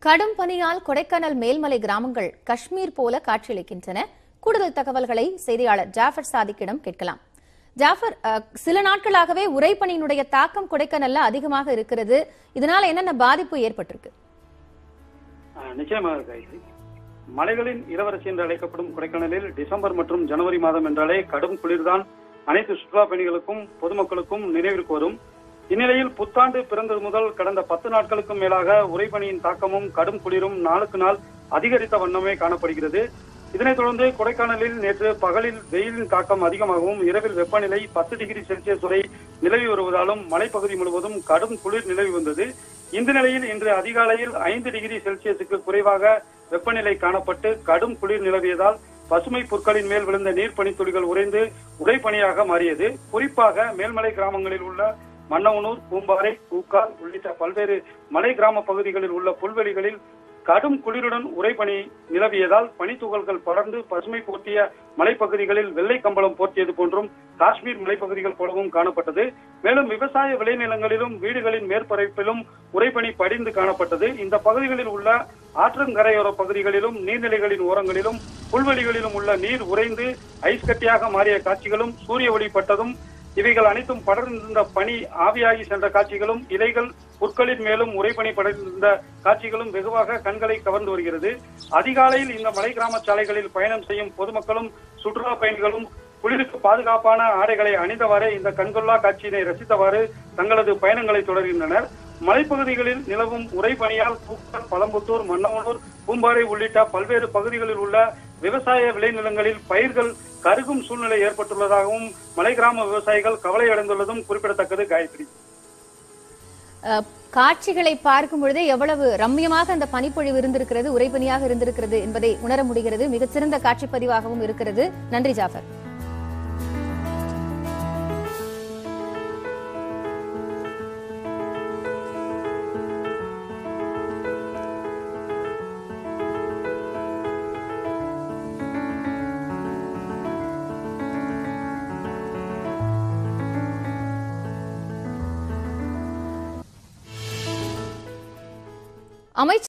கடும் பனியால் கொடைக்கானல் மேல்மலை கிராமங்கள் காஷ்மீர் போல காட்சியளிக்கின்றன கூடுதல் தகவல்களை செய்தியாளர் ஜாஃபர் சாதிக்கிடம் கேட்கலாம் ஜாஃபர் அஹ், சில நாட்களாகவே உறைபனியினுடைய தாக்கம் கொடைக்கானல்ல அதிகமாக இருக்கிறது இதனால என்னென்ன பாதிப்பு ஏற்பட்டிருக்கு ஆஹ் நிச்சயமாக கைது மலைகளின் இளவரசி என்று அழைக்கப்படும் கொடைக்கானலில் டிசம்பர் மற்றும் ஜனவரி மாதம் என்றாலே கடும் குளிர்தான் அனைத்து சுற்றுலா பயணிகளுக்கும் பொதுமக்களுக்கும் நினைவிற்கு வரும் இந்நிலையில் புத்தாண்டு பிறந்தது முதல் கடந்த பத்து நாட்களுக்கும் மேலாக உறைபனியின் தாக்கமும் கடும் குளிரும் நாளுக்கு நாள் அதிகரித்த வண்ணமே காணப்படுகிறது இதனைத் தொடர்ந்து கொடைக்கானலில் நேற்று பகலில் வெயிலின் தாக்கம் அதிகமாகவும் இரவில் வெப்பநிலை பத்து டிகிரி செல்சியஸ் வரை நிலவி வருவதாலும் மலைப்பகுதி முழுவதும் கடும் குளிர் நிலவி வந்தது இந்த நிலையில் இன்று அதிகாலையில் ஐந்து டிகிரி செல்சியஸுக்கு குறைவாக வெப்பநிலை காணப்பட்டு கடும் குளிர் நிலவியதால் பசுமை புற்களின் மேல் விழுந்த நீர் பனித்துளிகள் உறைந்து உறைபனியாக மாறியது குறிப்பாக மேல்மலை கிராமங்களில் உள்ள மன்னவனூர் பூம்பாறை பூக்கால் உள்ளிட்ட பல்வேறு மலை கிராம பகுதிகளில் உள்ள புல்வெளிகளில் கடும் குளிருடன் உறைபனி நிலவியதால் பனித்துகள்கள் படர்ந்து பசுமை போர்த்திய மலைப்பகுதிகளில் வெள்ளை கம்பளம் போர்த்தியது போன்றும் காஷ்மீர் மலைப்பகுதிகள் போலவும் காணப்பட்டது மேலும் விவசாய விளைநிலங்களிலும் வீடுகளின் மேற்பரப்பிலும் உறைபனி படிந்து காணப்பட்டது இந்த பகுதிகளில் உள்ள ஆற்றங்கரையோர பகுதிகளிலும் நீர்நிலைகளின் ஓரங்களிலும் புல்வெளிகளிலும் உள்ள நீர் உறைந்து ஐஸ் கட்டியாக மாறிய காட்சிகளும் சூரிய ஒளி பட்டதும் இவைகள் அனைத்தும் படர்ந்திருந்த பனி ஆவியாகி சென்ற காட்சிகளும் இலைகள் புற்களின் மேலும் உறைபனி படர்ந்திருந்த காட்சிகளும் வெகுவாக கண்களை கவர்ந்து வருகிறது அதிகாலையில் இந்த மலை கிராம சாலைகளில் பயணம் செய்யும் பொதுமக்களும் சுற்றுலா பயணிகளும் குளிருக்கு பாதுகாப்பான ஆடைகளை அணிந்தவாறே இந்த கண்கொள்ளா காட்சியினை ரசித்தவாறு தங்களது பயணங்களை தொடர்கின்றனர் மலைப்பகுதிகளில் நிலவும் உறைபனியால் பூக்கல் பழம்புத்தூர் மன்னவனூர் பூம்பாறை உள்ளிட்ட பல்வேறு பகுதிகளில் உள்ள விவசாய விளைநிலங்களில் பயிர்கள் கருகும் சூழ்நிலை ஏற்பட்டுள்ளதாகவும் மலை கிராம விவசாயிகள் கவலை அடைந்துள்ளதும் குறிப்பிடத்தக்கது காயத்ரி அஹ், காட்சிகளை பார்க்கும் பொழுதே எவ்வளவு ரம்மியமாக அந்த பனிப்பொழிவு இருந்திருக்கிறது உறைபனியாக இருந்திருக்கிறது என்பதை உணர முடிகிறது மிகச்சிறந்த காட்சி பதிவாகவும் இருக்கிறது நன்றி ஜாஃபர் அமைச்சர்